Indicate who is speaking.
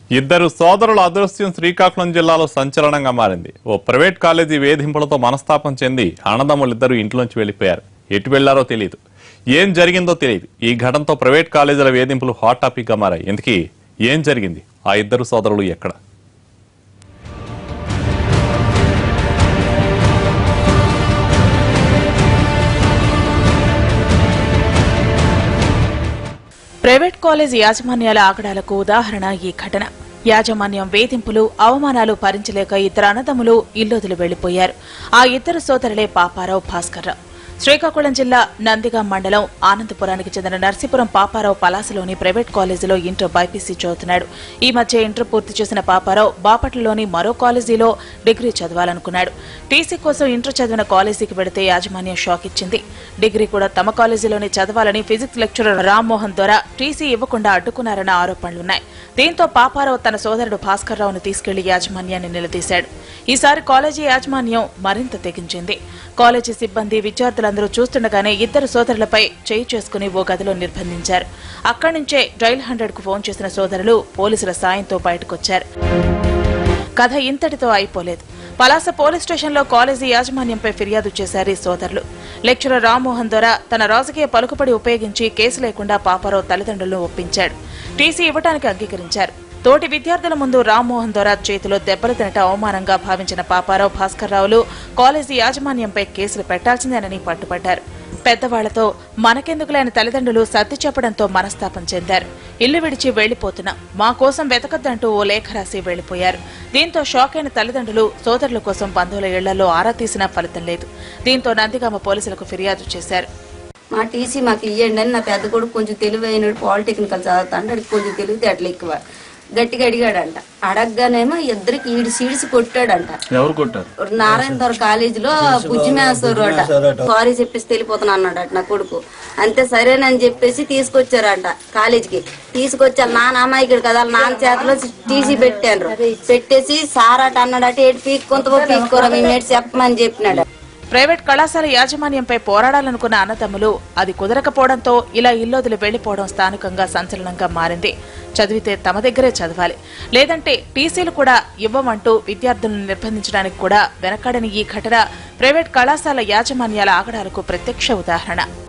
Speaker 1: ఇద్దరు సోదరుల అదృశ్యం శ్రీకాకుళం జిల్లాలో సంచలనంగా మారింది ఓ ప్రైవేట్ కాలేజీ వేధింపులతో మనస్తాపం చెంది అన్నదమ్ములిద్దరూ ఇంట్లోంచి వెళ్లిపోయారు ఎటు వెళ్లారో తెలియదు ఏం జరిగిందో తెలియదు ఈ ఘటనతో ప్రైవేట్ కాలేజీల వేధింపులు హాట్ టాపిక్ గా మారాయి ఇంతకీ ఏం జరిగింది ఆ ఇద్దరు సోదరులు ఎక్కడ
Speaker 2: ప్రైవేట్ కాలేజ్ యాజమాన్యాల ఆగడాలకు ఉదాహరణ ఈ ఘటన యాజమాన్యం వేధింపులు అవమానాలు భరించలేక ఇద్దరు అన్నదమ్ములు ఇల్లొదిలి వెళ్లిపోయారు ఆ ఇద్దరు సోదరులే పాపారావు భాస్కర్రావు శ్రీకాకుళం జిల్లా నందిగాం మండలం ఆనందపురానికి చెందిన నర్సీపురం పాపారావు పలాసలోని ప్రైవేట్ కాలేజీలో ఇంటర్ బైపీసీ చదువుతున్నాడు ఈ మధ్య ఇంటర్ పూర్తి చేసిన పాపారావు బాపట్లలోని మరో కాలేజీలో డిగ్రీ చదవాలనుకున్నాడు టీసీ కోసం ఇంటర్ చదివిన కాలేజీకి వెడితే యాజమాన్యం షాక్ ఇచ్చింది డిగ్రీ కూడా తమ కాలేజీలోనే చదవాలని ఫిజిక్స్ లెక్చరర్ రామ్మోహన్ ద్వారా టీసీ ఇవ్వకుండా అడ్డుకున్నారన్న ఆరోపణలున్నాయి దీంతో పాపారావు తన సోదరుడు భాస్కర్ రావును తీసుకెళ్లి యాజమాన్యాన్ని నిలదీశాడు ఈసారి కాలేజీ యాజమాన్యం మరింత తెగించింది కాలేజీ సిబ్బంది విద్యార్థులందరూ చూస్తుండగానే ఇద్దరు సోదరులపై చేయి చేసుకుని ఓ గదిలో నిర్బంధించారు అక్కడి నుంచే డైల్ హండ్రెడ్ కు ఫోన్ చేసిన సోదరులు పోలీసుల సాయంతో బయటకొచ్చారు కథ ఇంతటితో అయిపోలేదు పలాస పోలీస్ స్టేషన్లో కాలేజీ యాజమాన్యంపై ఫిర్యాదు చేశారు ఈ సోదరులు లెక్చరర్ రామ్మోహన్ ద్వారా తన రాజకీయ పలుకుబడి ఉపయోగించి కేసు లేకుండా పాపారావు తల్లిదండ్రులను ఒప్పించాడు టీసీ ఇవ్వడానికి అంగీకరించారు తోటి విద్యార్థుల ముందు రామ్మోహన్ ద్వారా చేతిలో దెబ్బలు తినట అవమానంగా భావించిన పాపారావు భాస్కర్ రావులు కాలేజీ యాజమాన్యంపై కేసులు పెట్టాల్సిందేనని పట్టుపడ్డారు పెద్దవాళ్లతో మనకెందుకులేని తల్లిదండ్రులు సర్ది చెప్పడంతో మనస్తాపం చెందారు ఇల్లు విడిచి వెళ్లిపోతున్నాం మా కోసం వెతకద్దంటూ ఓ లేఖ రాసి వెళ్లిపోయారు దీంతో షాక్ అయిన తల్లిదండ్రులు సోదరుల కోసం బంధువుల ఇళ్లలో ఆరా తీసినా ఫలితం లేదు దీంతో నందిగామ పోలీసులకు ఫిర్యాదు చేశారు
Speaker 3: మా టీసీ మాకు ఇవ్వండి అని నా పెద్ద కొడుకు కొంచెం తెలివైనడు పాలిటెక్నికల్ చదువుతాడు అడిగి కొంచెం తెలివితే అట్లా ఎక్కువ గట్టిగా అడిగాడంట అడగగానేమో ఇద్దరికి ఈడిసి ఈడిసి కొట్టాడంట
Speaker 4: ఎవరు కొట్టారు
Speaker 3: నారాయణ దొర కాలేజీలో బుజ్జిమేస్తారు అట సారీ చెప్పేసి వెళ్ళిపోతాను అన్నాడు అట నా కొడుకు అంతే సరేనని చెప్పేసి తీసుకొచ్చారంట కాలేజీకి తీసుకొచ్చి వాళ్ళ నాన్న అమ్మాయికి కదా వాళ్ళ నాన్న చేతిలో టీసీ పెట్టారు పెట్టేసి సారాట అన్నాడట ఏడు పీక్కొంత పీక్కోరా మేము ఏడు చెప్పమని చెప్పినాడు
Speaker 2: ప్రైవేట్ కళాశాల యాజమాన్యంపై పోరాడాలనుకున్న అన్నదమ్ములు అది కుదరకపోవడంతో ఇలా ఇల్లొదిలి వెళ్లిపోవడం స్థానికంగా సంచలనంగా మారింది చదివితే తమ దగ్గరే చదవాలి లేదంటే టీసీలు కూడా ఇవ్వమంటూ విద్యార్థులను నిర్బంధించడానికి కూడా వెనకాడని ఈ ఘటన ప్రైవేట్ కళాశాల యాజమాన్యాల ఆగడాలకు ప్రత్యక్ష ఉదాహరణ